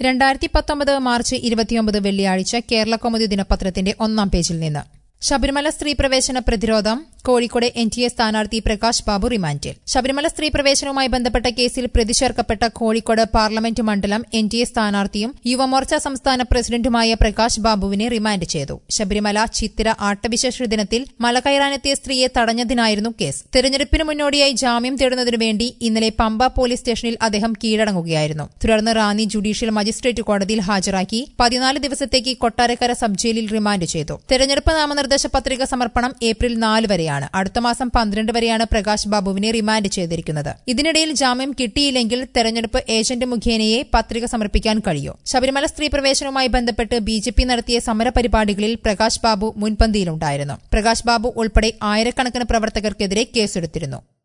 രണ്ടായിരത്തി പത്തൊമ്പത് മാർച്ച് ഇരുപത്തിയൊമ്പത് വെള്ളിയാഴ്ച കേരള കൗമുദി ദിനപത്രത്തിന്റെ ഒന്നാം പേജിൽ നിന്ന് ശബരിമല സ്ത്രീ പ്രവേശന പ്രതിരോധം കോഴിക്കോട് എൻ ടി എ സ്ഥാനാർത്ഥി പ്രകാശ് ബാബു റിമാൻഡിൽ ശബരിമല സ്ത്രീ പ്രവേശനവുമായി ബന്ധപ്പെട്ട കേസിൽ പ്രതി ചേർക്കപ്പെട്ട കോഴിക്കോട് പാർലമെന്റ് മണ്ഡലം എൻ ടി എ സ്ഥാനാർത്ഥിയും യുവമോർച്ച സംസ്ഥാന പ്രസിഡന്റുമായ പ്രകാശ് ബാബുവിനെ റിമാൻഡ് ചെയ്തു ശബരിമല ചിത്തിര ആട്ടവിശേഷ ദിനത്തിൽ മല കയറാനെത്തിയ സ്ത്രീയെ തടഞ്ഞതിനായിരുന്നു കേസ് തെരഞ്ഞെടുപ്പിന് മുന്നോടിയായി ജാമ്യം തേടുന്നതിനു വേണ്ടി ഇന്നലെ പമ്പ പോലീസ് സ്റ്റേഷനിൽ അദ്ദേഹം കീഴടങ്ങുകയായിരുന്നു തുടർന്ന് റാന്നി ജുഡീഷ്യൽ മജിസ്ട്രേറ്റ് കോടതിയിൽ ഹാജരാക്കി പതിനാല് ദിവസത്തേക്ക് കൊട്ടാരക്കര സബ് ജയിലിൽ റിമാൻഡ് ചെയ്തു തെരഞ്ഞെടുപ്പ് നാമനിർദ്ദേശ പത്രിക സമർപ്പണം ഏപ്രിൽ നാല് വരെയാണ് അടുത്ത മാസം പന്ത്രണ്ട് വരെയാണ് പ്രകാശ് ബാബുവിനെ റിമാൻഡ് ചെയ്തിരിക്കുന്നത് ഇതിനിടയിൽ ജാമ്യം കിട്ടിയില്ലെങ്കിൽ തെരഞ്ഞെടുപ്പ് ഏജന്റ് മുഖേനയെ പത്രിക സമർപ്പിക്കാൻ കഴിയൂ ശബരിമല സ്ത്രീ പ്രവേശനവുമായി ബന്ധപ്പെട്ട് ബി ജെ പി നടത്തിയ സമരപരിപാടികളിൽ പ്രകാശ് ബാബു മുൻപന്തിയിലുണ്ടായിരുന്നു പ്രകാശ് ബാബു ഉൾപ്പെടെ ആയിരക്കണക്കിന് പ്രവർത്തകർക്കെതിരെ കേസെടുത്തിരുന്നു